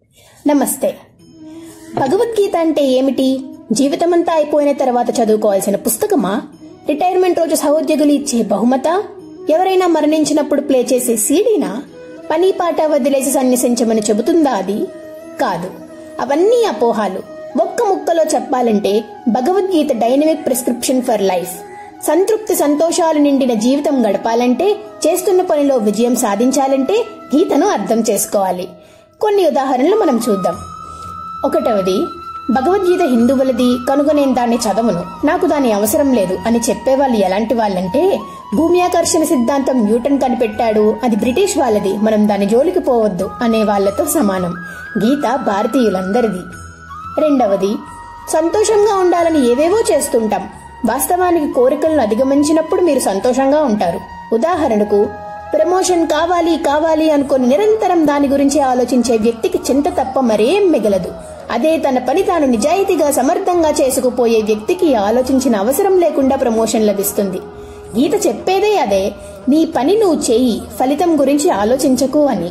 నమస్తే భగవద్గీత అంటే ఏమిటి జీవితమంతా అయిపోయిన తర్వాత చదువుకోవాల్సిన పుస్తకమా రిటైర్మెంట్ రోజు సహోద్యోగులు ఇచ్చే బహుమత ఎవరైనా మరణించినప్పుడు ప్లే చేసే సీడీనా పని పాట వదిలేసి సన్యసించమని చెబుతుందా అది కాదు అవన్నీ అపోహాలు ఒక్క ముక్కలో చెప్పాలంటే Bhagavad Gita dynamic prescription for life సంతృప్తి సంతోషాలు నిండిన జీవితం గడపాలంటే చేస్తున్న పనిలో విజయం సాధించాలంటే గీతను అర్థం చేసుకోవాలి కొన్ని ఉదాహరణలు మనం చూద్దాం ఒకటవది భగవద్గీత హిందువులది కనుక నేను దాన్ని చదవను నాకు దాని అవసరం లేదు అని చెప్పేవాళ్ళు ఎలాంటి వాళ్ళంటే భూమి ఆకర్షణ సిద్ధాంతం న్యూటన్ కనిపెట్టాడు అది బ్రిటిష్ వాళ్ళది మనం దాని జోలికి పోవద్దు అనే వాళ్ళతో సమానం గీత భారతీయులందరిది రెండవది సంతోషంగా ఉండాలని ఏవేవో చేస్తుంటాం వాస్తవానికి కోరికలను అధిగమించినప్పుడు మీరు సంతోషంగా ఉంటారు ఉదాహరణకు ప్రమోషన్ కావాలి కావాలి అనుకొని నిరంతరం దాని గురించి ఆలోచించే వ్యక్తికి చింత తప్ప మరేం మిగలదు అదే తన పని తాను నిజాయితీగా సమర్థంగా చేసుకుపోయే వ్యక్తికి ఆలోచించిన అవసరం లేకుండా ప్రమోషన్ లభిస్తుంది గీత చెప్పేదే అదే నీ పని నువ్వు చేయి ఫలితం గురించి ఆలోచించకు అని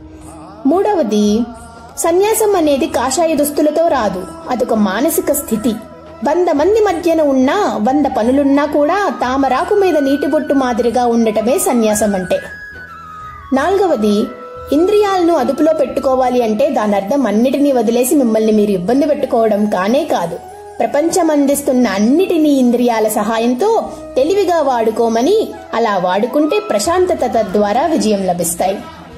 మూడవది సన్యాసం అనేది కాషాయ దుస్తులతో రాదు అదొక మానసిక స్థితి వంద మంది మధ్యన ఉన్నా వంద పనులున్నా కూడా తామరాకు మీద నీటి బొట్టు మాదిరిగా ఉండటమే సన్యాసం అంటే నాలుగవది ఇంద్రియాలను అదుపులో పెట్టుకోవాలి అంటే దాని అర్థం అన్నిటినీ వదిలేసి మిమ్మల్ని మీరు ఇబ్బంది పెట్టుకోవడం కానే కాదు ప్రపంచం అందిస్తున్న అన్నిటినీ ఇంద్రియాల సహాయంతో తెలివిగా వాడుకోమని అలా వాడుకుంటే ప్రశాంతత తద్వారా విజయం లభిస్తాయి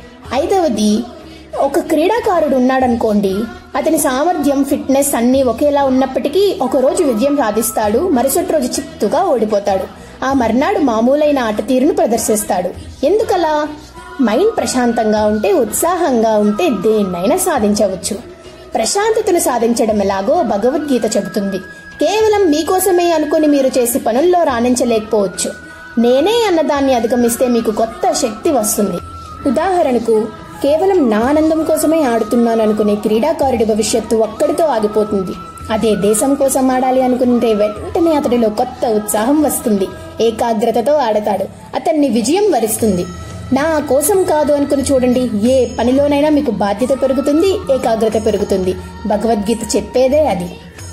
ఐదవది ఒక క్రీడాకారుడు ఉన్నాడనుకోండి అతని సామర్థ్యం ఫిట్నెస్ అన్నీ ఒకేలా ఉన్నప్పటికీ ఒక రోజు విజయం సాధిస్తాడు మరుసటి రోజు చిత్తుగా ఓడిపోతాడు ఆ మర్నాడు మామూలైన ఆట తీరును ప్రదర్శిస్తాడు ఎందుకలా మైండ్ ప్రశాంతంగా ఉంటే ఉత్సాహంగా ఉంటే దేన్నైనా సాధించవచ్చు ప్రశాంతతను సాధించడం ఎలాగో భగవద్గీత చెబుతుంది కేవలం మీకోసమే అనుకుని మీరు చేసే పనుల్లో రాణించలేకపోవచ్చు నేనే అన్నదాన్ని అధిగమిస్తే మీకు కొత్త శక్తి వస్తుంది ఉదాహరణకు కేవలం నా ఆనందం కోసమే ఆడుతున్నాను అనుకునే క్రీడాకారుడి భవిష్యత్తు ఒక్కడితో ఆగిపోతుంది అదే దేశం కోసం ఆడాలి అనుకుంటే వెంటనే అతడిలో కొత్త ఉత్సాహం వస్తుంది ఏకాగ్రతతో ఆడతాడు అతన్ని విజయం వరిస్తుంది నా కోసం కాదు అనుకుని చూడండి ఏ పనిలోనైనా మీకు బాధ్యత పెరుగుతుంది ఏకాగ్రత పెరుగుతుంది భగవద్గీత చెప్పేదే అది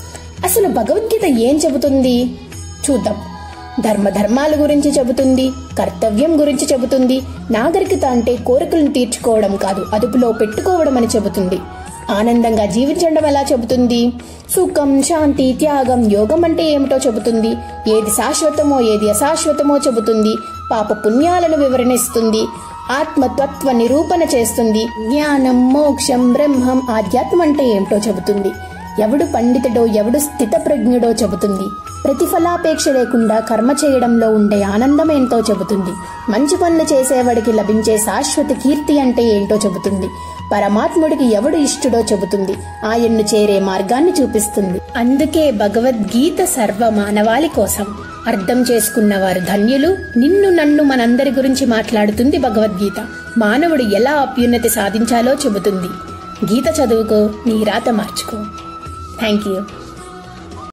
అసలు భగవద్గీత ఏం చెబుతుంది చూద్దాం ధర్మ ధర్మాల గురించి చెబుతుంది కర్తవ్యం గురించి చెబుతుంది నాగరికత అంటే కోరికలను తీర్చుకోవడం కాదు అదుపులో పెట్టుకోవడం అని చెబుతుంది ఆనందంగా జీవించడం ఎలా చెబుతుంది సుఖం శాంతి త్యాగం యోగం అంటే ఏమిటో చెబుతుంది ఏది శాశ్వతమో ఏది అశాశ్వతమో చెబుతుంది పాప పుణ్యాలను వివరణిస్తుంది ఆత్మతత్వ నిరూపణ చేస్తుంది జ్ఞానం మోక్షం బ్రహ్మం ఆధ్యాత్మం అంటే ఏమిటో చెబుతుంది ఎవడు పండితుడో ఎవడు స్థితప్రజ్ఞుడో చెబుతుంది ప్రతిఫలాపేక్ష లేకుండా కర్మ చేయడంలో ఉండే ఆనందం ఏంటో చెబుతుంది మంచి పనులు చేసేవాడికి లభించే శాశ్వత కీర్తి అంటే ఏంటో చెబుతుంది పరమాత్ముడికి ఎవడు ఇష్టుడో చెబుతుంది ఆయన్ను చేరే మార్గాన్ని చూపిస్తుంది అందుకే భగవద్గీత సర్వ మానవాళి కోసం అర్థం చేసుకున్న వారు ధన్యులు నిన్ను నన్ను మనందరి గురించి మాట్లాడుతుంది భగవద్గీత మానవుడు ఎలా అభ్యున్నతి సాధించాలో చెబుతుంది గీత చదువుకో నీ రాత మార్చుకో థ్యాంక్ యూ